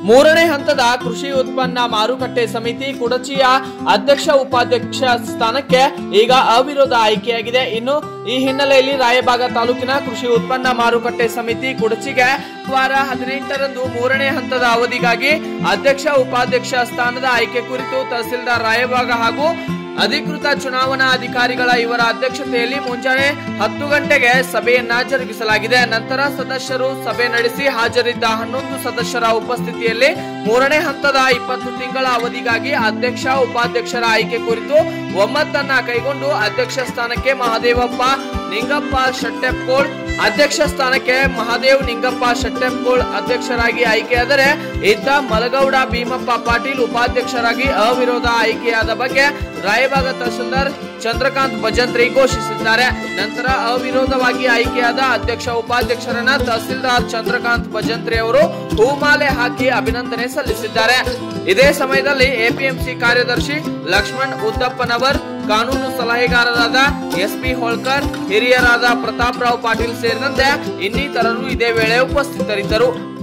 ಮೂರನೇ ಹಂತದ ಕೃಷಿ ಉತ್ಪನ್ನ ಮಾರುಕಟ್ಟೆ ಸಮಿತಿ ಕುಡಚಿಯ ಅಧ್ಯಕ್ಷ ಉಪಾಧ್ಯಕ್ಷ ಸ್ಥಾನಕ್ಕೆ ಈಗ ಅವಿರೋಧ ಆಯ್ಕೆಯಾಗಿದೆ ಇನ್ನು ಈ ಹಿನ್ನೆಲೆಯಲ್ಲಿ ರಾಯಬಾಗ ತಾಲೂಕಿನ ಕೃಷಿ ಉತ್ಪನ್ನ ಮಾರುಕಟ್ಟೆ ಸಮಿತಿ ಕುಡಚಿಗೆ ವಾರ ಹದಿನೆಂಟರಂದು ಮೂರನೇ ಹಂತದ ಅವಧಿಗಾಗಿ ಅಧ್ಯಕ್ಷ ಉಪಾಧ್ಯಕ್ಷ ಸ್ಥಾನದ ಆಯ್ಕೆ ಕುರಿತು ತಹಸೀಲ್ದಾರ್ ರಾಯಬಾಗ ಹಾಗೂ ಅಧಿಕೃತ ಚುನಾವಣಾ ಅಧಿಕಾರಿಗಳ ಇವರ ಅಧ್ಯಕ್ಷತೆಯಲ್ಲಿ ಮುಂಜಾನೆ ಹತ್ತು ಗಂಟೆಗೆ ಸಭೆಯನ್ನ ಜರುಗಿಸಲಾಗಿದೆ ನಂತರ ಸದಸ್ಯರು ಸಭೆ ನಡೆಸಿ ಹಾಜರಿದ್ದ ಹನ್ನೊಂದು ಸದಸ್ಯರ ಉಪಸ್ಥಿತಿಯಲ್ಲಿ ಮೂರನೇ ಹಂತದ ಇಪ್ಪತ್ತು ತಿಂಗಳ ಅವಧಿಗಾಗಿ ಅಧ್ಯಕ್ಷ ಉಪಾಧ್ಯಕ್ಷರ ಆಯ್ಕೆ ಕುರಿತು ಒಮ್ಮತನ್ನ ಕೈಗೊಂಡು ಅಧ್ಯಕ್ಷ ಸ್ಥಾನಕ್ಕೆ ಮಹದೇವಪ್ಪ ನಿಂಗಪ್ಪ ಶೆಟ್ಟೆಪ್ಕೋಳ್ ಅಧ್ಯಕ್ಷ ಸ್ಥಾನಕ್ಕೆ ಮಹಾದೇವ್ ನಿಂಗಪ್ಪ ಶೆಟ್ಟೆಪ್ಕೋಳ್ ಅಧ್ಯಕ್ಷರಾಗಿ ಆಯ್ಕೆಯಾದರೆ ಇದ್ದ ಮಲಗೌಡ ಭೀಮಪ್ಪ ಪಾಟೀಲ್ ಉಪಾಧ್ಯಕ್ಷರಾಗಿ ಅವಿರೋಧ ಆಯ್ಕೆಯಾದ ಬಗ್ಗೆ ರಾಯಬಾಗ ತಹಸೀಲ್ದಾರ್ ಚಂದ್ರಕಾಂತ್ ಭಜಂತ್ರಿ ಘೋಷಿಸಿದ್ದಾರೆ ನಂತರ ಅವಿರೋಧವಾಗಿ ಆಯ್ಕೆಯಾದ ಅಧ್ಯಕ್ಷ ಉಪಾಧ್ಯಕ್ಷರನ್ನ ತಹಸೀಲ್ದಾರ್ ಚಂದ್ರಕಾಂತ್ ಭಜಂತ್ರಿ ಅವರು ಹೂಮಾಲೆ ಹಾಕಿ ಅಭಿನಂದನೆ ಸಲ್ಲಿಸಿದ್ದಾರೆ ಇದೇ ಸಮಯದಲ್ಲಿ ಎಪಿಎಂಸಿ ಕಾರ್ಯದರ್ಶಿ ಲಕ್ಷ್ಮಣ್ ಉದ್ದಪ್ಪನವರ್ ಕಾನೂನು ಸಲಹೆಗಾರರಾದ ಎಸ್ ಪಿ ಹೋಳ್ಕರ್ ಹಿರಿಯರಾದ ಪ್ರತಾಪ್ ರಾವ್ ಪಾಟೀಲ್ ಸೇರಿದಂತೆ ಇನ್ನಿತರರು ಇದೇ ವೇಳೆ ಉಪಸ್ಥಿತರಿದ್ದರು